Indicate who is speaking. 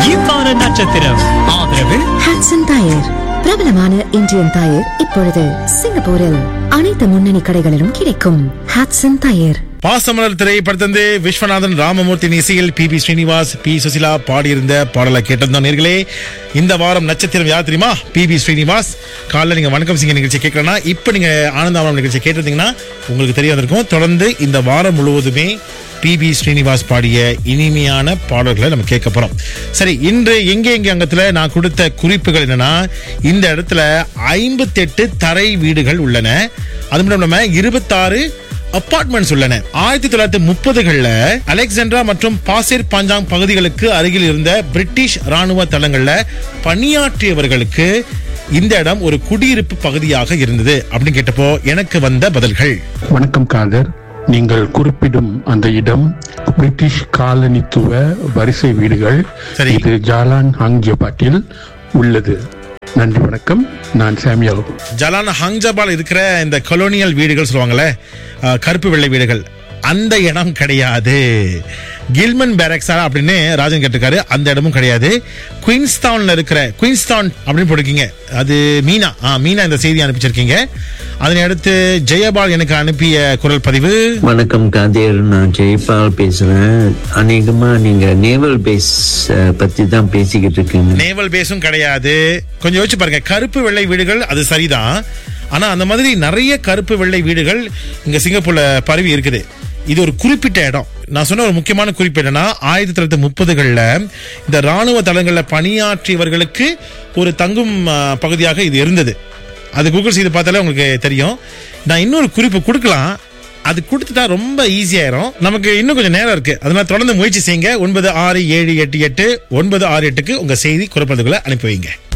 Speaker 1: இவ்வார நட்சத்திரம் ஆதரவு
Speaker 2: ஹாட்சன் டயர் பிரபலமான இந்தியன் டயர் இப்பொழுது சிங்கப்பூரில் அனைத்து முன்னணி கடைகளிலும் கிடைக்கும் ஹாட்சன் டயர்
Speaker 3: பாசமலர் திரைப்படத்திலிருந்து விஸ்வநாதன் ராமமூர்த்தி இசையில் P B Srinivas P Susheela பாடியிருந்த பாடலை கேட்டிருந்தோம் நேர்களே இந்த வாரம் நட்சத்திரம் யார் தெரியுமா பி பி ஸ்ரீனிவாஸ் காலைல நீங்க வணக்கம் சிங்க நிகழ்ச்சி கேட்கலன்னா இப்போ நீங்க ஆனந்தாவரம் நிகழ்ச்சி கேட்டிருந்தீங்கன்னா உங்களுக்கு தெரிய வந்திருக்கும் தொடர்ந்து இந்த வாரம் முழுவதுமே பி பி ஸ்ரீனிவாஸ் பாடிய இனிமையான பாடல்களை நம்ம கேட்க போறோம் சரி இன்று எங்கே எங்கே அங்கத்துல நான் கொடுத்த குறிப்புகள் என்னன்னா இந்த இடத்துல ஐம்பத்தெட்டு தரை வீடுகள் உள்ளன அது மட்டும் இல்லாம இருபத்தாறு அபார்ட்மெண்ட்ஸ் உள்ளன ஆயிரத்தி தொள்ளாயிரத்தி முப்பதுகள்ல அலெக்சாண்ட்ரா மற்றும் பாசிர் பாஞ்சாங் பகுதிகளுக்கு அருகில் இருந்த பிரிட்டிஷ் ராணுவ தளங்கள்ல பணியாற்றியவர்களுக்கு இந்த இடம் ஒரு குடியிருப்பு பகுதியாக இருந்தது அப்படின்னு கேட்டப்போ எனக்கு வந்த பதில்கள்
Speaker 4: வணக்கம் காதர் நீங்கள் குறிப்பிடும் அந்த இடம் பிரிட்டிஷ் காலனித்துவ வரிசை வீடுகள்
Speaker 3: சரி.
Speaker 4: இது ஜாலான் ஹாங்ஜபாட்டில் உள்ளது நன்றி வணக்கம் நான் சாமியால்
Speaker 3: ஜலான ஹாங்ஜபால் இருக்கிற இந்த கொலோனியல் வீடுகள் சொல்லுவாங்கல்ல அஹ், கருப்பு வெள்ளை வீடுகள் அந்த இடம் கிடையாது கில்மன் பேரக்ஸா அப்படின்னு ராஜன் கேட்டிருக்காரு அந்த இடமும் கிடையாது குயின்ஸ்டவுன்ல இருக்கிற குயின்ஸ்டவுன் அப்படின்னு போட்டிருக்கீங்க அது மீனா ஆ மீனா இந்த செய்தி அனுப்பிச்சிருக்கீங்க அதனை அடுத்து ஜெயபால் எனக்கு அனுப்பிய குரல் பதிவு
Speaker 5: வணக்கம் காதேர் நான் ஜெயபால் பேசுறேன் அநேகமா நீங்க நேவல் பேஸ் அஹ், பத்தி தான் பேசிக்கிட்டு இருக்கீங்க
Speaker 3: நேவல் பேஸும் கிடையாது கொஞ்சம் யோசிச்சு பாருங்க கருப்பு வெள்ளை வீடுகள் அது சரிதான் ஆனா அந்த மாதிரி நிறைய கருப்பு வெள்ளை வீடுகள் இங்க சிங்கப்பூர்ல பரவி இருக்குது இது ஒரு குறிப்பிட்ட இடம் நான் சொன்ன ஒரு முக்கியமான குறிப்பு என்னன்னா ஆயிரத்தி தொள்ளாயிரத்தி முப்பதுகள்ல இந்த ராணுவ தளங்கள்ல பணியாற்றியவர்களுக்கு ஒரு தங்கும் ஆ, பகுதியாக இது இருந்தது அது கூகுள் செய்து பார்த்தாலே உங்களுக்கு தெரியும் நான் இன்னொரு குறிப்பு கொடுக்கலாம் அது கொடுத்துட்டா ரொம்ப ஈஸியாயிரும் நமக்கு இன்னும் கொஞ்சம் நேரம் இருக்கு அதனால தொடர்ந்து முயற்சி செய்யுங்க ஒன்பது ஆறு ஏழு எட்டு எட்டு ஒன்பது ஆறு எட்டுக்கு உங்க செய்தி குறைப்பதுக்குள்ள அனுப்பி வைங்க